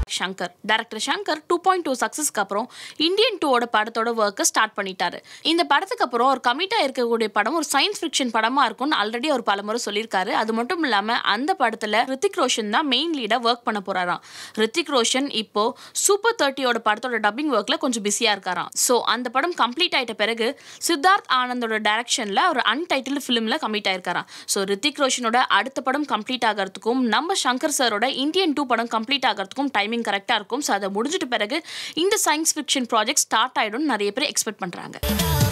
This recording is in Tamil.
direct Shankar director Shankar two point two சக்ஸஸ்க்கு அப்புறம் இந்தியன் டூவோட படத்தோட ஒர்க்கை ஸ்டார்ட் பண்ணிட்டாரு இந்த படத்துக்கு அப்புறம் ஒரு கமிட்டாக இருக்கக்கூடிய படம் ஒரு சயின்ஸ் ஃபிக்ஷன் படமாக இருக்கும்னு ஆல்ரெடி அவர் பலமுறை சொல்லியிருக்காரு அது மட்டும் இல்லாமல் அந்த படத்தில் ரித்திக் ரோஷன் தான் மெயின் லீடாக ஒர்க் பண்ண போறாராம் ரித்திக் ரோஷன் இப்போ சூப்பர் தேர்ட்டியோட படத்தோட டப்பிங் ஒர்க்கில் கொஞ்சம் பிஸியாக இருக்காராம் ஸோ அந்த படம் கம்ப்ளீட் ஆயிட்ட பிறகு சித்தார்த் ஆனந்தோட டைரக்ஷனில் ஒரு அன்டைட்டில் ஃபிலிமில் கமிட் ஆயிருக்காராம் ஸோ ரித்திக் ரோஷனோட அடுத்த படம் கம்ப்ளீட் ஆகிறதுக்கும் நம்ம சங்கர் சாரோட இந்தியன் டூ படம் கம்ப்ளீட் ஆகிறதுக்கும் டைமிங் கரெக்டாக இருக்கும் ஸோ அதை முடிஞ்சிட்ட பிறகு இந்த சயின்ஸ் ஃபிக்ஷன் ப்ராஜெக்ட் ஸ்டார்ட் ஆகிடும் நிறைய பேர் எக்ஸ்பெக்ட் பண்ணுறாங்க